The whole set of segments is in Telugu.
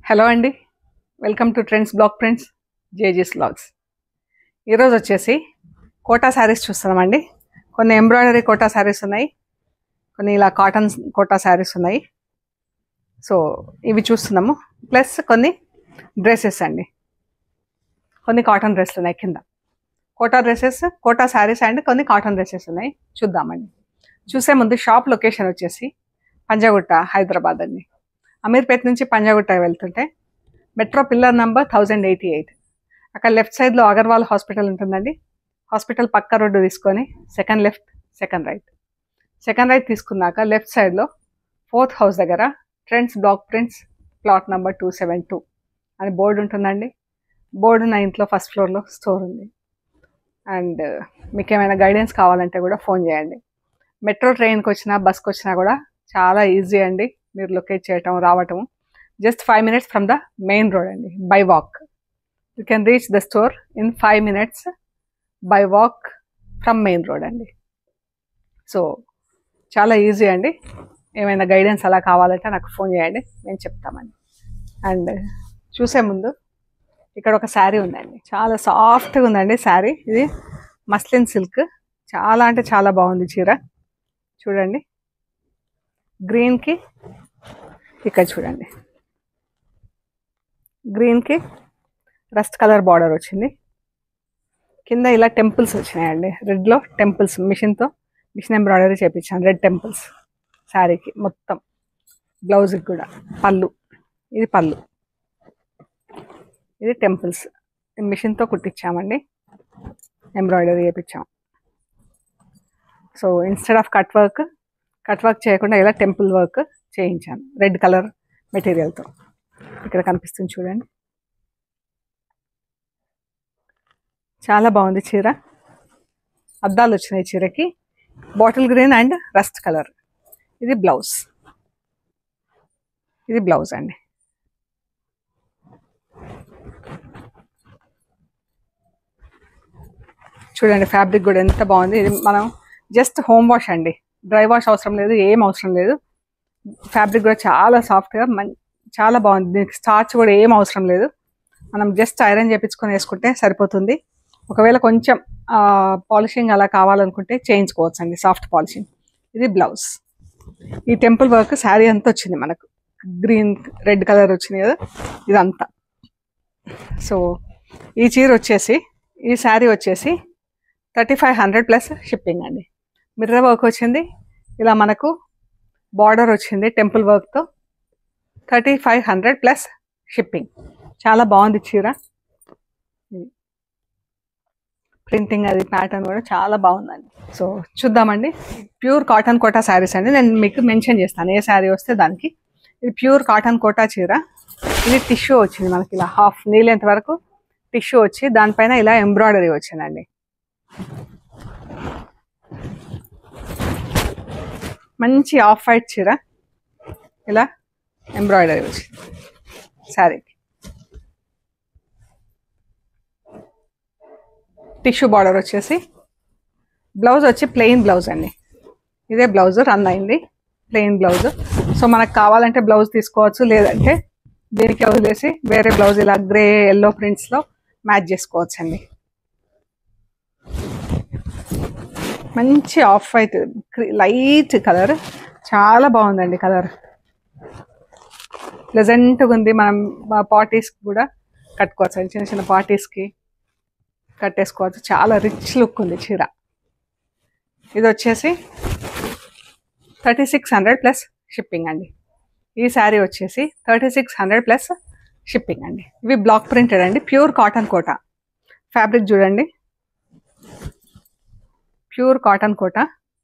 హలో అండి welcome to Trends Block Prints జేజీస్ బ్లాగ్స్ ఈరోజు వచ్చేసి కోటా శారీస్ చూస్తున్నామండి కొన్ని ఎంబ్రాయిడరీ కోటా శారీస్ ఉన్నాయి కొన్ని ఇలా కాటన్ కోటా శారీస్ ఉన్నాయి సో ఇవి చూస్తున్నాము ప్లస్ కొన్ని డ్రెస్సెస్ అండి కొన్ని కాటన్ డ్రెస్లు ఉన్నాయి కింద కోటా డ్రెస్సెస్ కోటా శారీస్ అండ్ కొన్ని కాటన్ డ్రెస్సెస్ ఉన్నాయి చూద్దామండి చూసే ముందు షాప్ లొకేషన్ వచ్చేసి పంజాగుట్ట హైదరాబాద్ అండి అమీర్పేట్ నుంచి పంజాగుట్ట వెళ్తుంటే metro pillar number thousand eighty eight అక్కడ లెఫ్ట్ సైడ్లో అగర్వాల్ హాస్పిటల్ ఉంటుందండి హాస్పిటల్ పక్క రోడ్డు తీసుకొని second left second right second right తీసుకున్నాక లెఫ్ట్ సైడ్లో ఫోర్త్ హౌస్ దగ్గర Trends Block Prints plot number two seven two అని బోర్డు ఉంటుందండి బోర్డు నా ఇంట్లో ఫస్ట్ ఫ్లోర్లో స్టోర్ ఉంది అండ్ మీకు ఏమైనా గైడెన్స్ కావాలంటే కూడా ఫోన్ చేయండి మెట్రో ట్రైన్కి వచ్చినా బస్కి వచ్చినా కూడా చాలా ఈజీ అండి మీరు లొకేట్ చేయటం రావటం just five minutes from the main road అండి by walk you can reach the store in five minutes by walk from main road అండి సో చాలా ఈజీ అండి ఏమైనా గైడెన్స్ అలా కావాలంటే నాకు ఫోన్ చేయండి నేను చెప్తామండి అండ్ చూసే ముందు ఇక్కడ ఒక శారీ ఉందండి చాలా సాఫ్ట్గా ఉందండి శారీ ఇది మస్లిన్ సిల్క్ చాలా అంటే చాలా బాగుంది చీర చూడండి గ్రీన్కి ఇక్కడ చూడండి గ్రీన్కి రస్ట్ కలర్ బార్డర్ వచ్చింది కింద ఇలా టెంపుల్స్ వచ్చినాయండి రెడ్లో టెంపుల్స్ మిషన్తో మిషన్ ఎంబ్రాయిడరీ చేయించాను రెడ్ టెంపుల్స్ శారీకి మొత్తం బ్లౌజ్కి కూడా పళ్ళు ఇది పళ్ళు ఇది టెంపుల్స్ మిషన్తో కుట్టించామండి ఎంబ్రాయిడరీ చేయించాం so instead of cut work cut work చేయకుండా ఇలా టెంపుల్ వర్క్ చేయించాను రెడ్ కలర్ మెటీరియల్తో ఇక్కడ కనిపిస్తుంది చూడండి చాలా బాగుంది చీర అద్దాలు వచ్చినాయి చీరకి bottle green and rust colour ఇది బ్లౌజ్ ఇది బ్లౌజ్ అండి చూడండి ఫ్యాబ్రిక్ కూడా ఎంత బాగుంది ఇది మనం జస్ట్ హోమ్ వాష్ అండి డ్రై వాష్ అవసరం లేదు ఏం అవసరం లేదు ఫ్యాబ్రిక్ కూడా చాలా సాఫ్ట్గా మం చాలా బాగుంది దీనికి స్టార్చ్ కూడా ఏం అవసరం లేదు మనం జస్ట్ ఐరన్ చేపించుకొని వేసుకుంటే సరిపోతుంది ఒకవేళ కొంచెం పాలిషింగ్ అలా కావాలనుకుంటే చేయించుకోవచ్చు అండి సాఫ్ట్ పాలిషింగ్ ఇది బ్లౌజ్ ఈ టెంపుల్ వర్క్ శారీ అంతా వచ్చింది మనకు గ్రీన్ రెడ్ కలర్ వచ్చింది కదా ఇదంతా సో ఈ చీర వచ్చేసి ఈ శారీ వచ్చేసి thirty five hundred plus shipping అండి మిర్రర్ వర్క్ వచ్చింది ఇలా మనకు బార్డర్ వచ్చింది టెంపుల్ వర్క్తో thirty five hundred plus shipping చాలా బాగుంది చీర ప్రింటింగ్ అది ప్యాటర్న్ కూడా చాలా బాగుందండి సో చూద్దామండి ప్యూర్ కాటన్ కోటా శారీస్ అండి నేను మీకు మెన్షన్ చేస్తాను ఏ శారీ వస్తే దానికి ఇది ప్యూర్ కాటన్ కోటా చీర ఇది టిష్యూ వచ్చింది మనకి ఇలా హాఫ్ నీళ్ళెంత వరకు టిష్యూ వచ్చి దానిపైన ఇలా ఎంబ్రాయిడరీ వచ్చిందండి మంచి ఆఫ్ వైట్ చీర ఇలా ఎంబ్రాయిడరీ వచ్చింది శారీకి టిష్యూ బార్డర్ వచ్చేసి బ్లౌజ్ వచ్చి ప్లెయిన్ బ్లౌజ్ అండి ఇదే బ్లౌజ్ రన్ అయింది ప్లెయిన్ బ్లౌజ్ సో మనకు కావాలంటే బ్లౌజ్ తీసుకోవచ్చు లేదంటే దీనికి వదిలేసి వేరే బ్లౌజ్ ఇలా గ్రే ఎల్లో ప్రింట్స్లో మ్యాచ్ చేసుకోవచ్చు అండి మంచి ఆఫ్ వైట్ లైట్ కలర్ చాలా బాగుందండి కలర్ ప్లెజెంట్గా ఉంది మనం పార్టీస్కి కూడా కట్టుకోవచ్చు అండి చిన్న చిన్న పార్టీస్కి కట్టేసుకోవచ్చు చాలా రిచ్ లుక్ ఉంది చీర ఇది వచ్చేసి thirty six hundred plus shipping అండి ఈ శారీ వచ్చేసి thirty six hundred plus shipping అండి ఇవి బ్లాక్ ప్రింటెడ్ అండి ప్యూర్ కాటన్ కోట ఫ్యాబ్రిక్ చూడండి ప్యూర్ కాటన్ కోట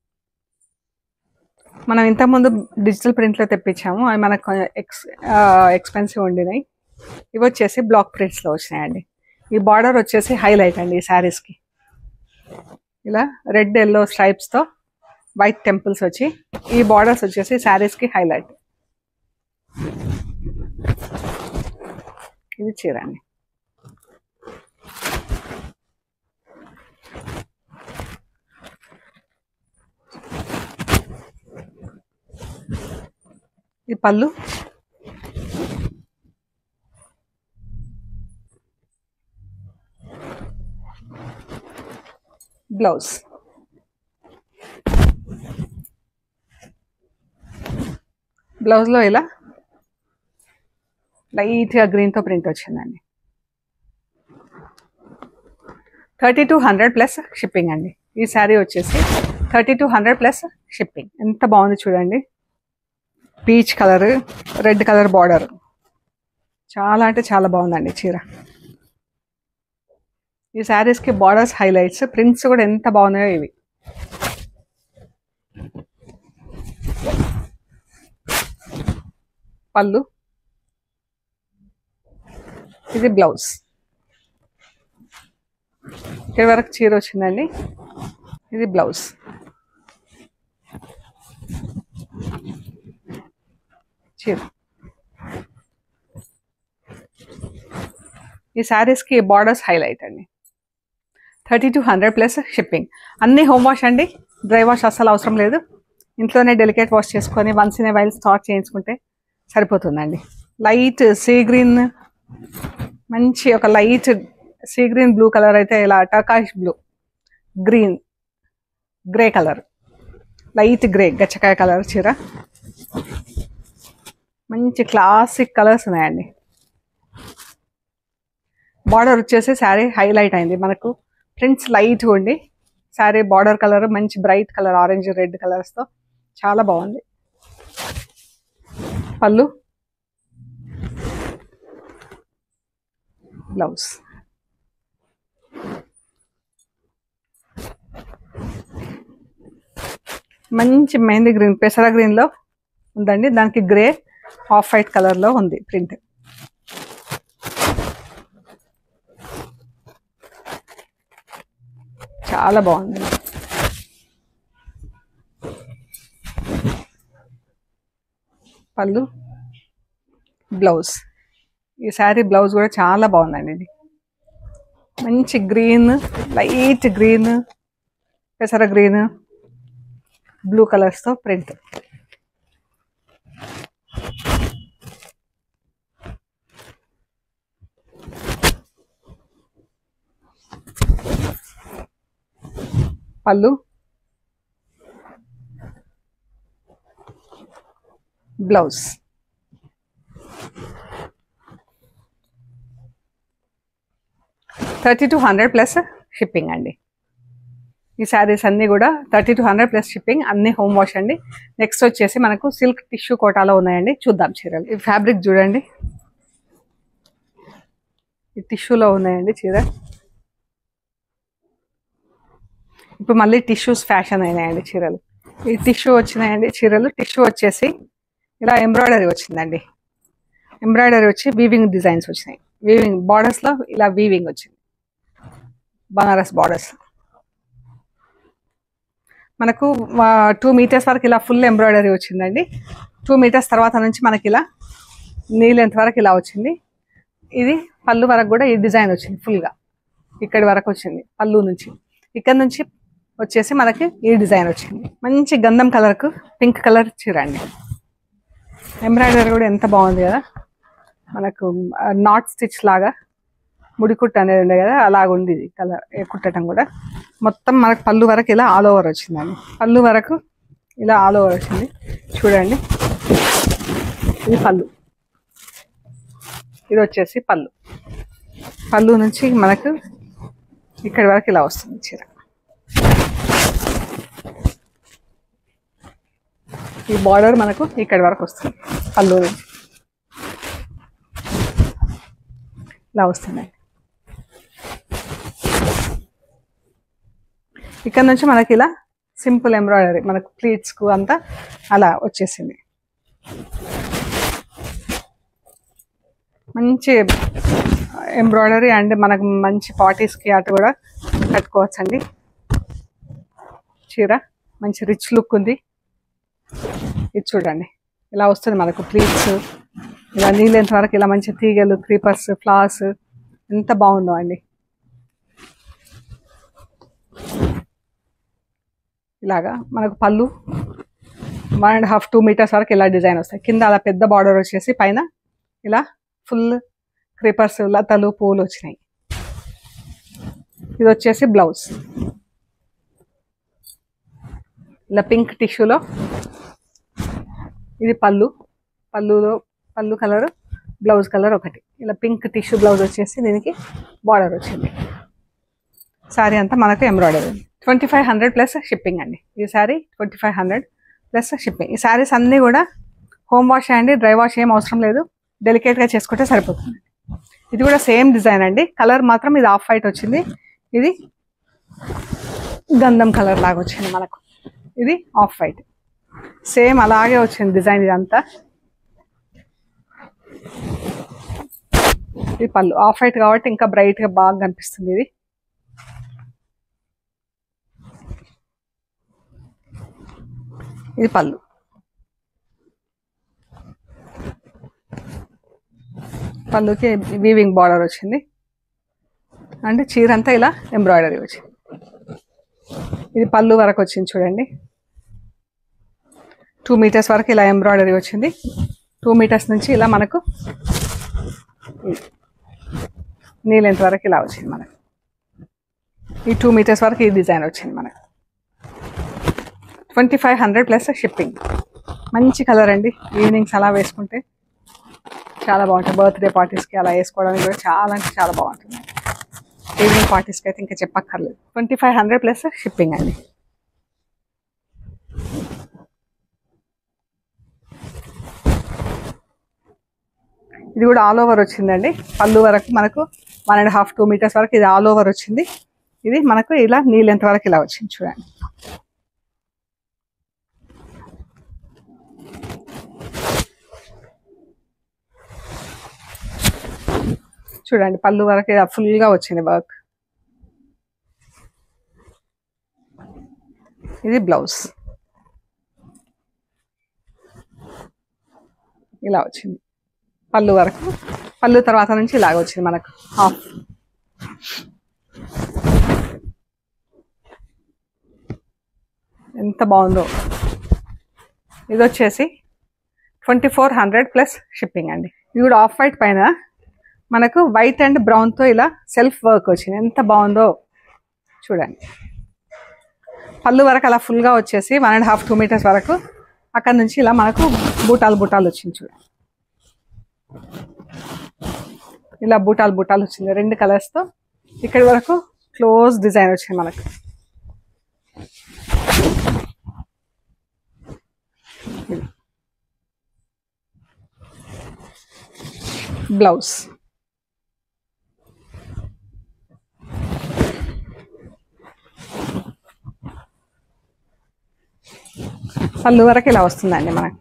మనం ఇంతకుముందు డిజిటల్ ప్రింట్లో తెప్పించాము అవి మనకు ఎక్స్ ఎక్స్పెన్సివ్ ఉండినాయి ఇవి వచ్చేసి బ్లాక్ ప్రింట్స్లో వచ్చినాయండి ఈ బార్డర్ వచ్చేసి హైలైట్ అండి ఈ శారీస్కి ఇలా రెడ్ ఎల్లో స్ట్రైప్స్తో వైట్ టెంపుల్స్ వచ్చి ఈ బార్డర్స్ వచ్చేసి శారీస్కి హైలైట్ ఇది చీర అండి ఈ పళ్ళు బ్లౌజ్ బ్లౌజ్లో ఇలా లైట్గా గ్రీన్తో ప్రింట్ వచ్చిందండి thirty two hundred plus shipping అండి ఈ శారీ వచ్చేసి thirty two hundred plus shipping ఎంత బాగుంది చూడండి peach colour red colour border చాలా అంటే చాలా బాగుందండి చీర ఈ శారీస్కి బార్డర్స్ హైలైట్స్ ప్రింట్స్ కూడా ఎంత బాగున్నాయో ఇవి పళ్ళు ఇది బ్లౌజ్ ఇక్కడ వరకు చీర వచ్చిందండి ఇది బ్లౌజ్ చీర ఈ శారీస్కి బార్డర్స్ హైలైట్ అండి thirty two hundred plus shipping అన్ని హోమ్ వాష్ అండి డ్రై వాష్ అస్సలు అవసరం లేదు ఇంట్లోనే డెలికేట్ వాష్ చేసుకొని once in a while starch చేయించుకుంటే సరిపోతుందండి లైట్ సీ గ్రీన్ మంచి ఒక light sea green blue colour అయితే ఇలా టకాష్ blue green grey colour light grey గచ్చకాయ కలర్ చీర మంచి క్లాసిక్ కలర్స్ ఉన్నాయండి బార్డర్ వచ్చేసి శారీ హైలైట్ అయింది మనకు ప్రింట్స్ లైట్ ఉండి శారీ బార్డర్ కలర్ మంచి బ్రైట్ కలర్ ఆరెంజ్ రెడ్ కలర్స్తో చాలా బాగుంది పళ్ళు బ్లౌజ్ మంచి మెహందీ గ్రీన్ పెసర గ్రీన్లో ఉందండి దానికి గ్రే ఆఫ్ వైట్ కలర్లో ఉంది ప్రింట్ చాలా బాగుంది పళ్ళు బ్లౌజ్ ఈ శారీ బ్లౌజ్ కూడా చాలా బాగుందండి ఇది మంచి గ్రీన్ లైట్ గ్రీన్ పెసర గ్రీన్ బ్లూ కలర్స్తో print pallu blouse thirty two hundred plus shipping అండి ఈ శారీస్ అన్నీ కూడా thirty two hundred plus shipping అన్ని హోమ్ వాష్ అండి నెక్స్ట్ వచ్చేసి మనకు సిల్క్ టిష్యూ కోటాలో ఉన్నాయండి చూద్దాం చీరలు ఈ ఫ్యాబ్రిక్ చూడండి ఈ టిష్యూలో ఉన్నాయండి చీర ఇప్పుడు మళ్ళీ టిష్యూస్ ఫ్యాషన్ అయినాయండి చీరలు ఈ టిష్యూ వచ్చినాయండి చీరలు టిష్యూ వచ్చేసి ఇలా ఎంబ్రాయిడరీ వచ్చిందండి ఎంబ్రాయిడరీ వచ్చి వీవింగ్ డిజైన్స్ వచ్చినాయి వీవింగ్ బార్డర్స్లో ఇలా వీవింగ్ వచ్చింది బనారస్ బార్డర్స్ మనకు టూ మీటర్స్ వరకు ఇలా ఫుల్ ఎంబ్రాయిడరీ వచ్చిందండి టూ మీటర్స్ తర్వాత నుంచి మనకి ఇలా నీ లెంత్ వరకు ఇలా వచ్చింది ఇది పళ్ళు వరకు కూడా ఈ డిజైన్ వచ్చింది ఫుల్గా ఇక్కడి వరకు వచ్చింది పళ్ళు నుంచి ఇక్కడ నుంచి వచ్చేసి మనకి ఈ డిజైన్ వచ్చింది మంచి గంధం కలర్కు పింక్ కలర్ చీర అండి ఎంబ్రాయిడరీ కూడా ఎంత బాగుంది కదా మనకు నాట్ స్టిచ్ లాగా ముడి కుట్ట అనేది ఉంది కదా అలాగ ఉంది ఇది కలర్ కుట్టడం కూడా మొత్తం మనకు పళ్ళు వరకు ఇలా ఆల్ ఓవర్ వచ్చిందండి పళ్ళు వరకు ఇలా ఆల్ ఓవర్ వచ్చింది చూడండి ఇది పళ్ళు ఇది వచ్చేసి పళ్ళు పళ్ళు నుంచి మనకు ఇక్కడి వరకు ఇలా వస్తుంది చీర ఈ బార్డర్ మనకు ఇక్కడి వరకు వస్తుంది పళ్ళు నుంచి ఇలా వస్తుందండి ఇక్కడ నుంచి మనకి ఇలా సింపుల్ ఎంబ్రాయిడరీ మనకు ప్లీట్స్కు అంతా అలా వచ్చేసింది మంచి ఎంబ్రాయిడరీ అండ్ మనకు మంచి పార్టీస్కి అటు కూడా కట్టుకోవచ్చండి చీర మంచి రిచ్ లుక్ ఉంది ఇది చూడండి ఇలా వస్తుంది మనకు ప్లీట్స్ ఇలా నీళ్ళెంత వరకు ఇలా మంచి తీగలు క్రీపర్స్ ఫ్లవర్స్ ఎంత బాగుందో అండి ఇలాగా మనకు pallu one and half two metres వరకు ఇలా డిజైన్ వస్తాయి కింద అలా పెద్ద బార్డర్ వచ్చేసి పైన ఇలా ఫుల్ క్రీపర్స్ లతలు పూలు వచ్చినాయి ఇది వచ్చేసి బ్లౌజ్ ఇలా పింక్ టిష్యూలో ఇది పళ్ళు పళ్ళులో పళ్ళు కలర్ బ్లౌజ్ కలర్ ఒకటి ఇలా పింక్ టిష్యూ బ్లౌజ్ వచ్చేసి దీనికి బార్డర్ వచ్చింది శారీ అంతా మనకు embroidery twenty five hundred plus shipping అండి ఈ sari twenty five hundred plus shipping ఈ శారీస్ అన్నీ కూడా హోమ్ వాష్ అండి డ్రై వాష్ ఏం అవసరం లేదు డెలికేట్గా చేసుకుంటే సరిపోతుంది ఇది కూడా సేమ్ డిజైన్ అండి కలర్ మాత్రం ఇది ఆఫ్ వైట్ వచ్చింది ఇది గంధం కలర్ లాగా వచ్చింది మనకు ఇది ఆఫ్ వైట్ సేమ్ అలాగే వచ్చింది డిజైన్ ఇదంతా ఇది పళ్ళు ఆఫ్ వైట్ కాబట్టి ఇంకా బ్రైట్ గా బాగా కనిపిస్తుంది ఇది ఇది పళ్ళు పళ్ళుకి వీవింగ్ బార్డర్ వచ్చింది అంటే చీర అంతా ఇలా ఎంబ్రాయిడరీ వచ్చింది ఇది పళ్ళు వరకు వచ్చింది చూడండి టూ మీటర్స్ వరకు ఇలా ఎంబ్రాయిడరీ వచ్చింది టూ మీటర్స్ నుంచి ఇలా మనకు నీ లెంత్ వరకు ఇలా వచ్చింది మనకు ఈ టూ మీటర్స్ వరకు ఈ డిజైన్ వచ్చింది మనకు twenty five hundred plus shipping మంచి కలర్ అండి ఈవినింగ్స్ అలా వేసుకుంటే చాలా బాగుంటుంది బర్త్డే పార్టీస్కి అలా వేసుకోవడానికి కూడా చాలా అంటే చాలా బాగుంటుంది ఈవినింగ్ పార్టీస్కి అయితే ఇంకా చెప్పక్కర్లేదు twenty five hundred plus shipping అండి ఇది కూడా ఆల్ ఓవర్ వచ్చిందండి పళ్ళు వరకు మనకు one and half two metres వరకు ఇది ఆల్ ఓవర్ వచ్చింది ఇది మనకు ఇలా నీళ్ళెంత వరకు ఇలా వచ్చింది చూడండి చూడండి పళ్ళు వరకు ఇలా ఫుల్గా వచ్చింది వర్క్ ఇది బ్లౌజ్ ఇలా వచ్చింది పళ్ళు వరకు పళ్ళు తర్వాత నుంచి ఇలాగ వచ్చింది మనకు హాఫ్ ఎంత బాగుందో ఇది వచ్చేసి twenty four hundred plus shipping అండి ఇది కూడా ఆఫ్ వైట్ పైన మనకు వైట్ అండ్ బ్రౌన్తో ఇలా సెల్ఫ్ వర్క్ వచ్చింది ఎంత బాగుందో చూడండి పళ్ళు వరకు అలా ఫుల్గా వచ్చేసి one and half two metres వరకు అక్కడ నుంచి ఇలా మనకు బూటాలు బూటాలు వచ్చింది చూడండి ఇలా బూటాలు బూటాలు వచ్చింది రెండు కలర్స్తో ఇక్కడి వరకు క్లోజ్ డిజైన్ వచ్చింది మనకు ఇది. బ్లౌజ్ పళ్ళు వరకు ఇలా వస్తుందండి మనకు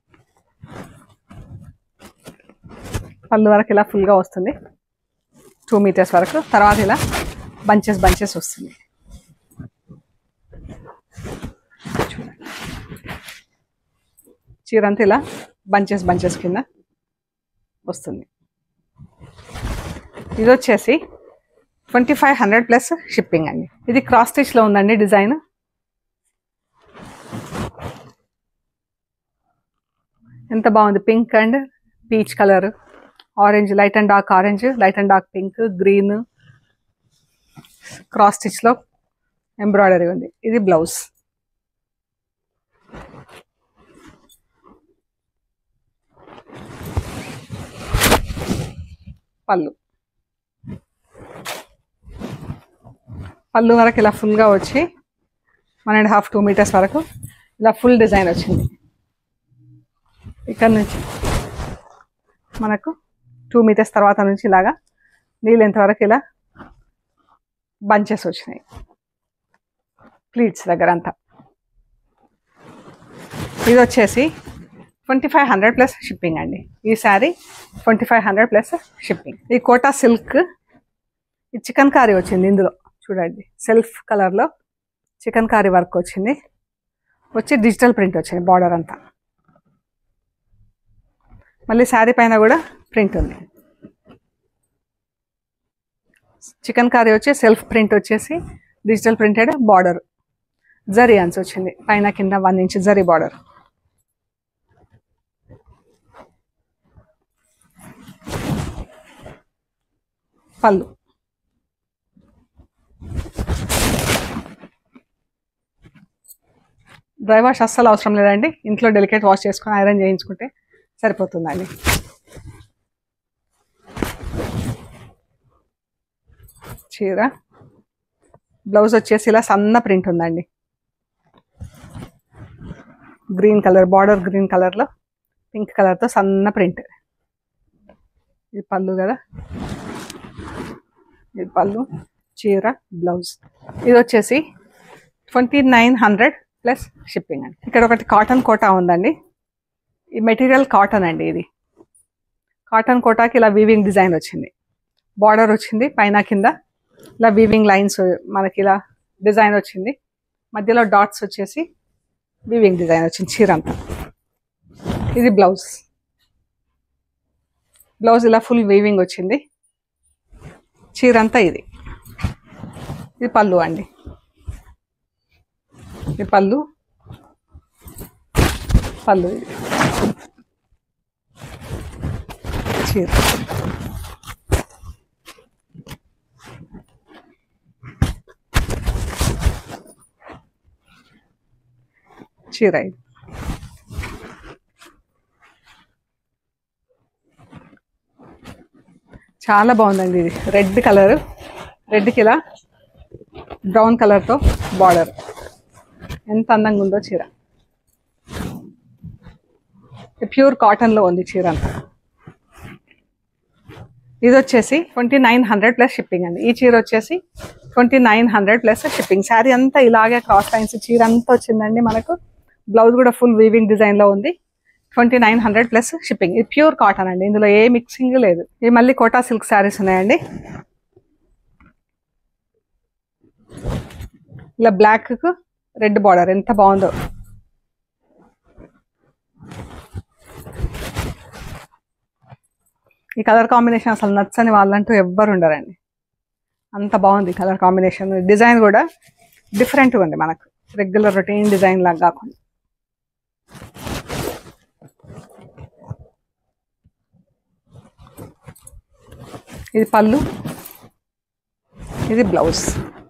పళ్ళు వరకు ఇలా ఫుల్గా వస్తుంది టూ మీటర్స్ వరకు తర్వాత ఇలా బంచెస్ బంచెస్ వస్తుంది చూడండి. చీర అంతా ఇలా బంచెస్ బంచెస్ కింద వస్తుంది ఇది వచ్చేసి twenty five hundred plus shipping అండి ఇది క్రాస్ స్టిచ్లో ఉందండి డిజైన్ ఎంత బాగుంది pink and peach colour orange light and dark orange light and dark pink green cross స్టిచ్లో ఎంబ్రాయిడరీ ఉంది ఇది బ్లౌజ్ పళ్ళు పళ్ళు వరకు ఇలా ఫుల్గా వచ్చి one and half two metres వరకు ఇలా ఫుల్ డిజైన్ వచ్చింది ఇక్కడ నుంచి మనకు టూ మీటర్స్ తర్వాత నుంచి ఇలాగా నీళ్ళు ఎంతవరకు ఇలా బంచెస్ వచ్చినాయి ప్లీట్స్ దగ్గర అంతా ఇది వచ్చేసి twenty five hundred plus shipping అండి ఈ sari twenty five hundred plus shipping ఈ కోటా సిల్క్ ఈ చికెన్ కారీ వచ్చింది ఇందులో చూడండి సెల్ఫ్ కలర్లో చికెన్ కారీ వర్క్ వచ్చింది వచ్చి డిజిటల్ ప్రింట్ వచ్చింది బార్డర్ అంతా మళ్ళీ శారీ పైన కూడా ప్రింట్ ఉంది చికెన్ కర్రీ వచ్చి సెల్ఫ్ ప్రింట్ వచ్చేసి డిజిటల్ ప్రింటెడ్ బార్డర్ జరీ అన్స్ వచ్చింది పైన కింద one inch zari border pallu dry wash అస్సలు అవసరం లేదండి ఇంట్లో డెలికేట్ వాష్ చేసుకొని ఐరన్ చేయించుకుంటే సరిపోతుందండి చీర బ్లౌజ్ వచ్చేసి ఇలా సన్న ప్రింట్ ఉందండి గ్రీన్ కలర్ బార్డర్ గ్రీన్ కలర్లో పింక్ కలర్తో సన్న ప్రింట్ ఇది పళ్ళు కదా ఇది పళ్ళు చీర బ్లౌజ్ ఇది వచ్చేసి twenty nine hundred plus shipping అండి ఇక్కడ ఒకటి కాటన్ కోటా ఉందండి ఈ మెటీరియల్ కాటన్ అండి ఇది కాటన్ కోటాకి ఇలా వీవింగ్ డిజైన్ వచ్చింది బార్డర్ వచ్చింది పైన కింద ఇలా వీవింగ్ లైన్స్ మనకి ఇలా డిజైన్ వచ్చింది మధ్యలో డాట్స్ వచ్చేసి వీవింగ్ డిజైన్ వచ్చింది చీర అంతా ఇది బ్లౌజ్ బ్లౌజ్ ఇలా ఫుల్ వీవింగ్ వచ్చింది చీర అంతా ఇది ఇది పళ్ళు అండి ఇది పళ్ళు పళ్ళు ఇది చీర చీర ఇది చాలా బాగుందండి ఇది రెడ్ కలర్ రెడ్కి ఇలా బ్రౌన్ కలర్తో బార్డర్ ఎంత అందంగా ఉందో చీర ప్యూర్ కాటన్లో ఉంది చీర అంతా ఇది వచ్చేసి twenty nine hundred plus shipping అండి ఈ చీర వచ్చేసి twenty nine hundred plus shipping sari అంతా ఇలాగే క్రాస్ లైన్స్ చీర అంతా వచ్చిందండి మనకు బ్లౌజ్ కూడా ఫుల్ వీవింగ్ డిజైన్లో ఉంది twenty nine hundred plus shipping ఇది ప్యూర్ కాటన్ అండి ఇందులో ఏ మిక్సింగ్ లేదు ఇది మళ్ళీ కోటా సిల్క్ శారీస్ ఉన్నాయండి ఇలా బ్లాక్ రెడ్ బార్డర్ ఎంత బాగుందో ఈ కలర్ కాంబినేషన్ అసలు నచ్చని వాళ్ళంటూ ఎవ్వరు ఉండరండి అంత బాగుంది కలర్ కాంబినేషన్ డిజైన్ కూడా డిఫరెంట్గా ఉంది మనకు రెగ్యులర్ రొటీన్ డిజైన్ లాగా కాకుండా ఇది పళ్ళు ఇది బ్లౌజ్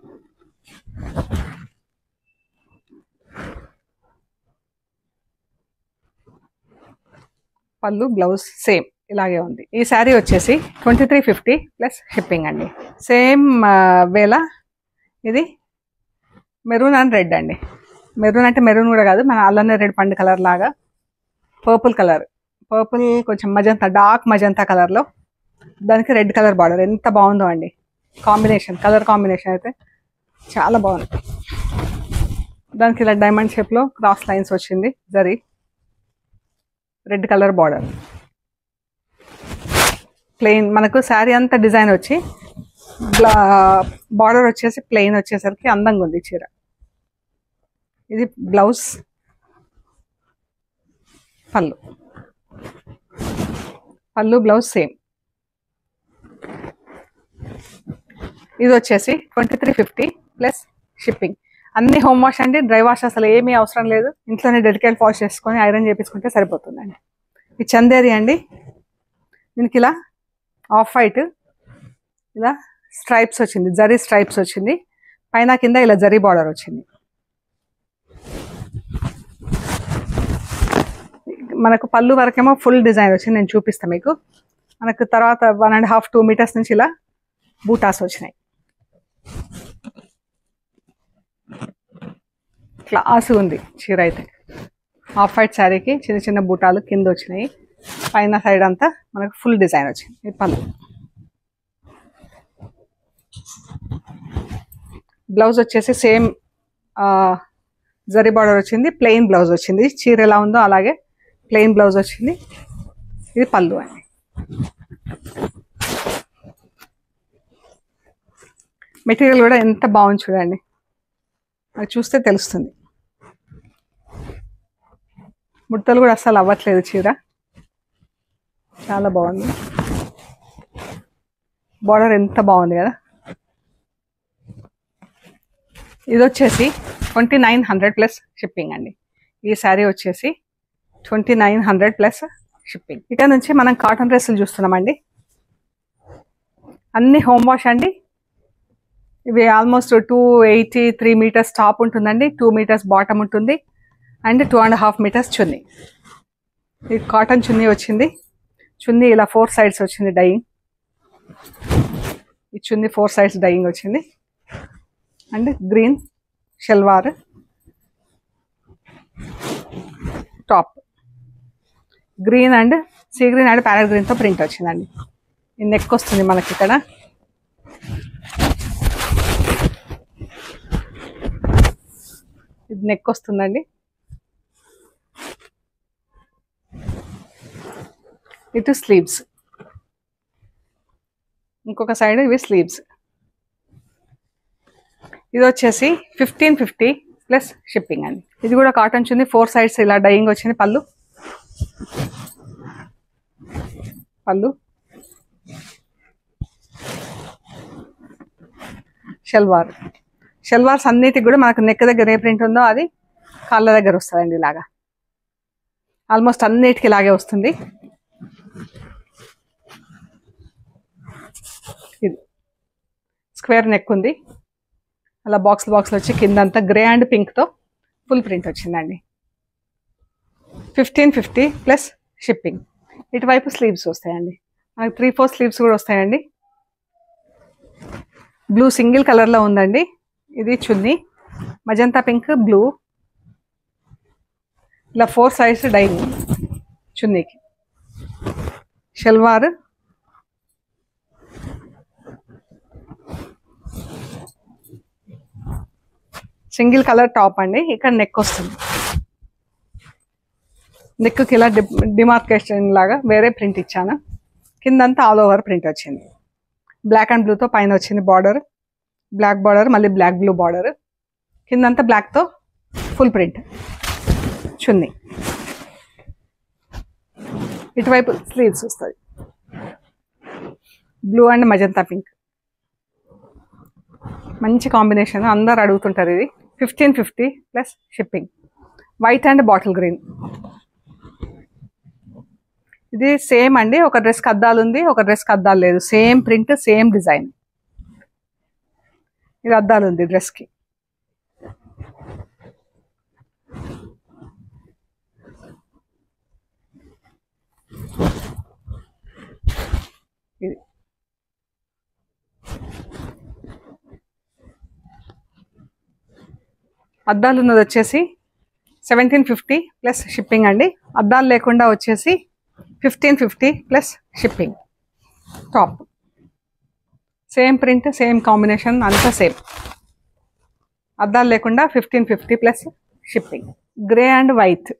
పళ్ళు బ్లౌజ్ సేమ్ ఇలాగే ఉంది ఈ శారీ వచ్చేసి twenty three fifty plus shipping అండి సేమ్ వేళ ఇది మెరూన్ అండ్ రెడ్ అండి మెరూన్ అంటే మెరూన్ కూడా కాదు మన అల్లనే రెడ్ పండు కలర్ లాగా పర్పుల్ కలర్ పర్పుల్ కొంచెం మజంతా డార్క్ మజంతా కలర్లో దానికి రెడ్ కలర్ బార్డర్ ఎంత బాగుందో అండి కాంబినేషన్ కలర్ కాంబినేషన్ అయితే చాలా బాగుంది దానికి ఇలా డైమండ్ షేప్లో క్రాస్ లైన్స్ వచ్చింది zari red colour border plain మనకు శారీ అంతా డిజైన్ వచ్చి బార్డర్ వచ్చేసి ప్లెయిన్ వచ్చేసరికి అందంగా ఉంది చీర ఇది బ్లౌజ్ పళ్ళు పళ్ళు బ్లౌజ్ సేమ్ ఇది వచ్చేసి twenty three fifty plus shipping అన్ని హోమ్ వాష్ అండి డ్రై వాష్ అసలు ఏమీ అవసరం లేదు ఇంట్లోనే డెడికేట్ వాష్ చేసుకొని ఐరన్ చేపించుకుంటే సరిపోతుందండి ఇది చందేరి అండి దీనికి ఇలా ఆఫ్ వైట్ ఇలా స్ట్రైప్స్ వచ్చింది జరీ స్ట్రైప్స్ వచ్చింది పైన కింద ఇలా జరీ బార్డర్ వచ్చింది మనకు పళ్ళు వరకేమో ఫుల్ డిజైన్ వచ్చింది నేను చూపిస్తాను మీకు మనకు తర్వాత one and half two metres నుంచి ఇలా బూటాస్ వచ్చినాయి క్లాస్ ఉంది చీర అయితే ఆఫ్ వైట్ శారీకి చిన్న చిన్న బూటాలు కింద వచ్చినాయి పైన సైడ్ అంతా మనకు ఫుల్ డిజైన్ వచ్చింది ఈ పళ్ళు బ్లౌజ్ వచ్చేసి సేమ్ జరీ బార్డర్ వచ్చింది ప్లెయిన్ బ్లౌజ్ వచ్చింది చీర ఎలా ఉందో అలాగే ప్లెయిన్ బ్లౌజ్ వచ్చింది ఇది పళ్ళు అండి మెటీరియల్ కూడా ఎంత బాగుంది చూడండి అది చూస్తే తెలుస్తుంది ముడతలు కూడా అస్సలు అవ్వట్లేదు చీర చాలా బాగుంది బార్డర్ ఎంత బాగుంది కదా ఇది వచ్చేసి twenty nine hundred plus shipping అండి ఈ శారీ వచ్చేసి twenty nine hundred plus shipping ఇక నుంచి మనం కాటన్ డ్రెస్సులు చూస్తున్నామండి అన్ని హోమ్ వాష్ అండి ఇవి almost two eighty three metres top ఉంటుందండి టూ మీటర్స్ బాటమ్ ఉంటుంది and two and half metres chunni ఇది కాటన్ చున్నీ వచ్చింది చున్నీ ఇలా ఫోర్ సైడ్స్ వచ్చింది డైయింగ్ ఈ చున్నీ ఫోర్ సైడ్స్ డైయింగ్ వచ్చింది and green salwar top green and sea green and parrot గ్రీన్తో ప్రింట్ వచ్చిందండి ఈ నెక్ వస్తుంది మనకి ఇక్కడ ఇది నెక్ వస్తుందండి ఇటు స్లీవ్స్ ఇంకొక సైడ్ ఇవి స్లీవ్స్ ఇది వచ్చేసి ఫిఫ్టీన్ ఫిఫ్టీ ప్లస్ షిప్పింగ్ అండి ఇది కూడా కాటన్ చుంది ఫోర్ సైడ్స్ ఇలా డైయింగ్ వచ్చింది పళ్ళు పళ్ళు షల్వార్ షల్వార్స్ అన్నిటికి కూడా మనకు నెక్ దగ్గర ఏ ప్రింట్ ఉందో అది కాళ్ళ దగ్గర వస్తుందండి ఇలాగా ఆల్మోస్ట్ అన్నిటికీ ఇలాగే వస్తుంది ఇది స్క్వేర్ నెక్ ఉంది అలా బాక్స్ బాక్స్లు వచ్చి కిందంతా గ్రే అండ్ పింక్తో ఫుల్ ప్రింట్ వచ్చిందండి ఫిఫ్టీన్ ఫిఫ్టీ ప్లస్ షిప్పింగ్ ఇటువైపు స్లీవ్స్ వస్తాయండి మనకి త్రీ ఫోర్ స్లీవ్స్ కూడా వస్తాయండి బ్లూ సింగిల్ కలర్లో ఉందండి ఇది చున్నీ మజంతా పింక్ బ్లూ ఇలా ఫోర్ సైడ్స్ డైనింగ్ చున్నీకి షల్వార్ సింగిల్ కలర్ టాప్ అండి ఇక్కడ నెక్ వస్తుంది నెక్కి ఇలా డి డిమార్కేషన్ లాగా వేరే ప్రింట్ ఇచ్చాను కిందంతా ఆల్ ఓవర్ ప్రింట్ వచ్చింది బ్లాక్ అండ్ బ్లూతో పైన వచ్చింది బార్డర్ బ్లాక్ బార్డర్ మళ్ళీ బ్లాక్ బ్లూ బార్డర్ కిందంతా బ్లాక్తో ఫుల్ ప్రింట్ చున్నీ ఇటువైపు స్లీవ్స్ వస్తుంది బ్లూ అండ్ మజంతా పింక్ మంచి కాంబినేషన్ అందరు అడుగుతుంటారు ఇది fifteen fifty plus shipping white and bottle green ఇది సేమ్ అండి ఒక డ్రెస్కి అద్దాలు ఉంది ఒక డ్రెస్కి అద్దాలు లేదు సేమ్ ప్రింట్ సేమ్ డిజైన్ ఇది అద్దాలు ఉంది డ్రెస్కి ఇది అద్దాలు ఉన్నది వచ్చేసి సెవెంటీన్ ఫిఫ్టీ ప్లస్ షిప్పింగ్ అండి అద్దాలు లేకుండా వచ్చేసి fifteen fifty plus shipping top same print same combination అంతా సేమ్ అద్దాలు లేకుండా fifteen fifty plus shipping grey and white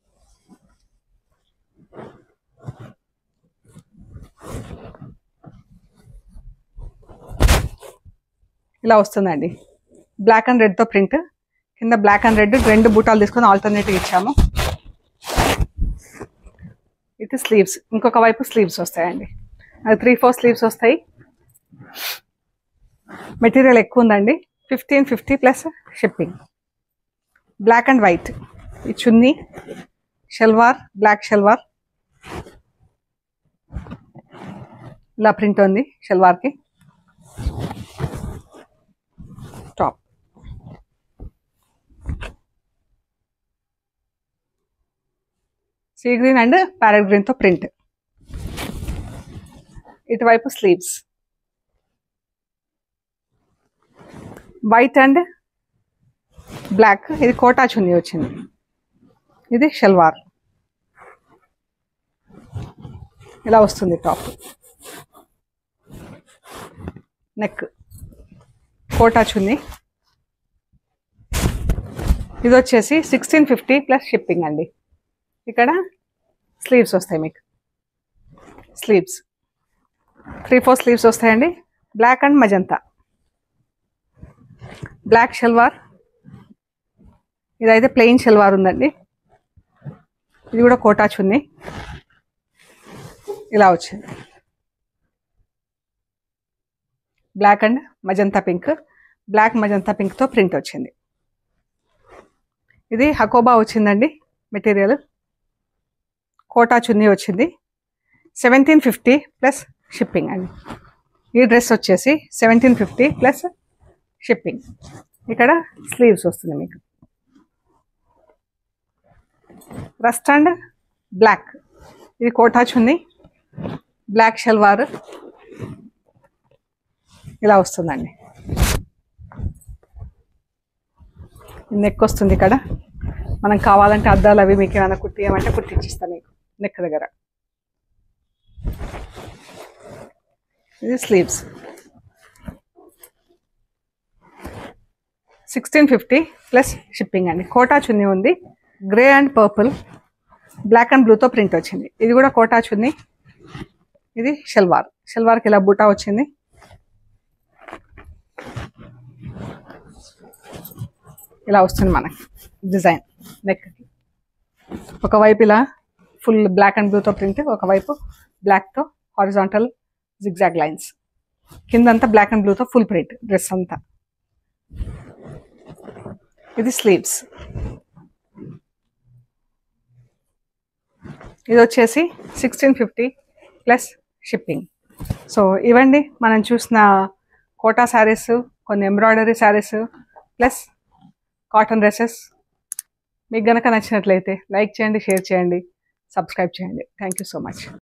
ఇలా వస్తుందండి బ్లాక్ అండ్ రెడ్తో ప్రింట్ కింద బ్లాక్ అండ్ రెడ్ రెండు బూటాలు తీసుకొని ఆల్టర్నేటివ్ ఇచ్చాము ఇది స్లీవ్స్ ఇంకొక వైపు స్లీవ్స్ వస్తాయండి అది త్రీ ఫోర్ స్లీవ్స్ వస్తాయి మెటీరియల్ ఎక్కువ ఉందండి fifteen fifty plus shipping black and white ఈ చున్నీ షల్వార్ బ్లాక్ షల్వార్ ఇలా ప్రింట్ ఉంది షల్వార్కి top sea green and parrot గ్రీన్తో ప్రింట్ ఇటువైపు స్లీవ్స్ వైట్ అండ్ బ్లాక్ ఇది కోటా చున్నీ వచ్చింది ఇది షల్వార్ ఇలా వస్తుంది టాప్ నెక్ కోటా చున్నీ ఇది వచ్చేసి సిక్స్టీన్ ఫిఫ్టీ ప్లస్ షిప్పింగ్ అండి ఇక్కడ స్లీవ్స్ వస్తాయి మీకు స్లీవ్స్ త్రీ ఫోర్ స్లీవ్స్ వస్తాయండి black and magenta black salwar ఇదైతే ప్లెయిన్ షల్వార్ ఉందండి ఇది కూడా కోటా చున్నీ ఇలా వచ్చింది black and magenta pink black magenta పింక్తో ప్రింట్ వచ్చింది ఇది హకోబా వచ్చిందండి మెటీరియల్ కోటా చున్నీ వచ్చింది సెవెంటీన్ ఫిఫ్టీ ప్లస్ షిప్పింగ్ అండి ఈ డ్రెస్ వచ్చేసి సెవెంటీన్ ఫిఫ్టీ ప్లస్ షిప్పింగ్ ఇక్కడ స్లీవ్స్ వస్తుంది మీకు రస్ట్ అండ్ బ్లాక్ ఇది కోటా చున్నీ బ్లాక్ షల్వార్ ఇలా వస్తుందండి నెక్ వస్తుంది ఇక్కడ మనం కావాలంటే అద్దాలు అవి మీకు ఏమైనా కుట్టియమంటే కుట్టించిస్తాను మీకు నెక్ దగ్గర ఇది sleeves sixteen fifty plus shipping అండి కోటా చున్నీ ఉంది grey and purple black and బ్లూతో ప్రింట్ వచ్చింది ఇది కూడా కోటా చున్నీ ఇది షల్వార్ షల్వార్కి ఇలా బూటా వచ్చింది ఇలా వస్తుంది మనకి డిజైన్ నెక్ ఒకవైపు ఇలా ఫుల్ బ్లాక్ అండ్ బ్లూతో ప్రింట్ ఒకవైపు బ్లాక్తో హారిజాంటల్ జిగ్జాగ్ లైన్స్ కిందంతా బ్లాక్ అండ్ బ్లూతో ఫుల్ ప్రింట్ డ్రెస్ అంతా ఇది స్లీవ్స్ ఇది వచ్చేసి sixteen fifty plus shipping so ఇవండి మనం చూసిన కోటా శారీస్ కొన్ని embroidery saris plus cotton dresses మీకు గనక నచ్చినట్లయితే లైక్ చేయండి షేర్ చేయండి సబ్స్క్రైబ్ చేయండి థ్యాంక్ యూ సో మచ్